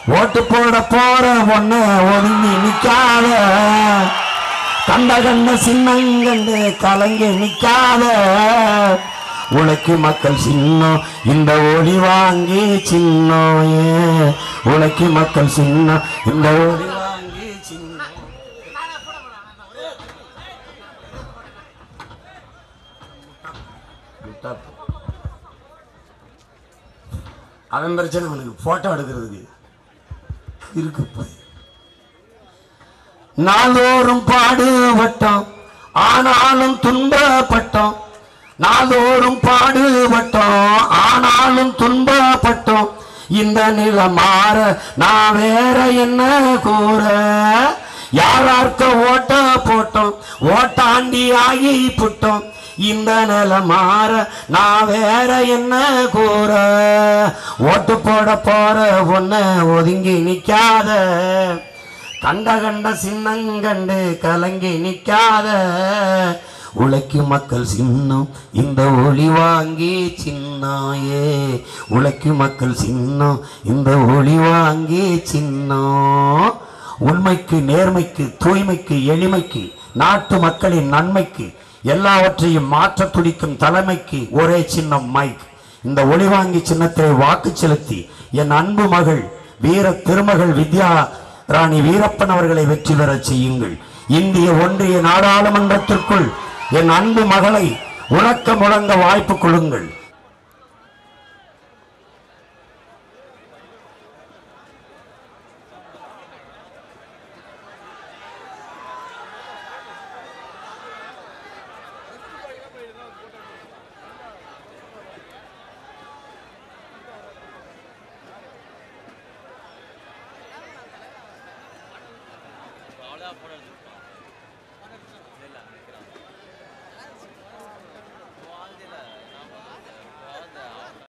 ஓட்டு போட போற ஒண்ணு ஒதுங்கி நிக்காத கண்ட கண்ட சின்னங்கண்டு கலங்கி நிக்காத உழைக்கு மக்கள் சின்னம் இந்த ஒளி வாங்கி சின்னம் ஏ உழைக்கு மக்கள் சின்னம் இந்த ஒளி வாங்கி சின்னம் அவன் பிரச்சனை அவனுக்கு போட்டோ எடுக்கிறதுக்கு இருக்கு போய் நாள்தோறும் பாடுபட்டோம் ஆனாலும் துன்பப்பட்டோம் நாள்தோறும் பாடுபட்டோம் ஆனாலும் துன்பப்பட்டோம் இந்த நிலை மாற நான் வேற என்ன கூற யாரார்க்க ஓட்ட போட்டோம் ஓட்டாண்டி ஆகி புட்டோம் இந்த நிலை மாற நான் வேற என்ன கூற ஓட்டு போட போற ஒன்ன ஒதுங்கி நிக்காத கண்ட கண்ட சின்னங்கண்டு கலங்கி நிக்காத உழைக்கும் மக்கள் சின்னம் இந்த ஒளி வாங்கி சின்னாயே உழைக்கும் மக்கள் சின்னம் இந்த ஒளி வாங்கி சின்னம் உண்மைக்கு நேர்மைக்கு தூய்மைக்கு எளிமைக்கு நாட்டு மக்களின் நன்மைக்கு எல்லாவற்றையும் மாற்ற துடிக்கும் தலைமைக்கு ஒரே சின்னம் மைக் இந்த ஒளிவாங்கி சின்னத்தை வாக்கு செலுத்தி என் அன்பு மகள் வீர திருமகள் வித்யா ராணி வீரப்பன் அவர்களை வெற்றி பெறச் செய்யுங்கள் இந்திய ஒன்றிய நாடாளுமன்றத்திற்குள் என் அன்பு மகளை உறக்க முழங்க வாய்ப்பு கொடுங்கள் அவ்வளோதான் போட